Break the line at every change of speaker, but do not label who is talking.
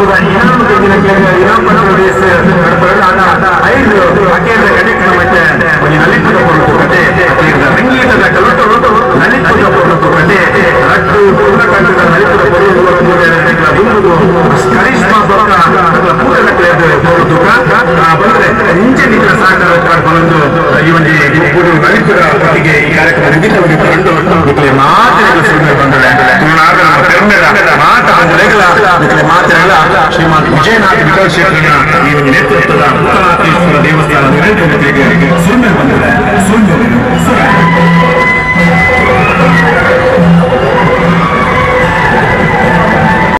ಕೂಡ ಇನ್ನೊಂದು ದಿನಕ್ಕೆ ಇನ್ನೊಂದು ಡೇಸ್ ನಡಪಡಲಾದ ಐದು ಅಕೇಂದ್ರ ಕನೆಕ್ಟ್ ಮತ್ತೆ ಒಂದು ನಲಿತದ ಕೊಡುತ್ತು ಕತೆ ಅಕೇಂದ್ರ ಸಂಗೀತದ ಕಲಟು ನಲಿತದ ಕೊಡುತ್ತು ಕತೆ ರಟ್ಟು ಪೂರ್ಣಕಂಠದ ನಲಿತದ ಕೊಡುವುದು ಬಂದು ಕರಿಷ್ಮಾ ಬೊಕ್ಕ ಪೂರ್ಣಕತೆ ಕೊಡುತ್ತು ಬಂದ್ರೆ ಇಂಚೆ ನಿನ್ನ ಸಹಕಾರ ಬಂದು ಈ ಒಂದು ಇಬ್ಬರು ನಲಿತದ ಒಟ್ಟಿಗೆ ಈ ಕಾರ್ಯಕ್ರಮ ನಿಧಿತವಾಗಿ ಕಂಡು ಇದಕ್ಕೆ ಮಾತಿನ ಸುಮ್ಮನೆ ಬಂದರೆ ಮಾತ ಬಂದರೆಗಳ ಇದಕ್ಕೆ ಮಾತಿರಲ್ಲ ಶ್ರೀಮಾನ್ ವಿಜಯನಾಥ್ ವಿಠಲ್ ಶೇಖರನ ಈ ಒಂದು ನೇತೃತ್ವದ ಭೂತನಾಥೇಶ್ವರ ದೇವಸ್ಥಾನ ನಿರಂತರತೆ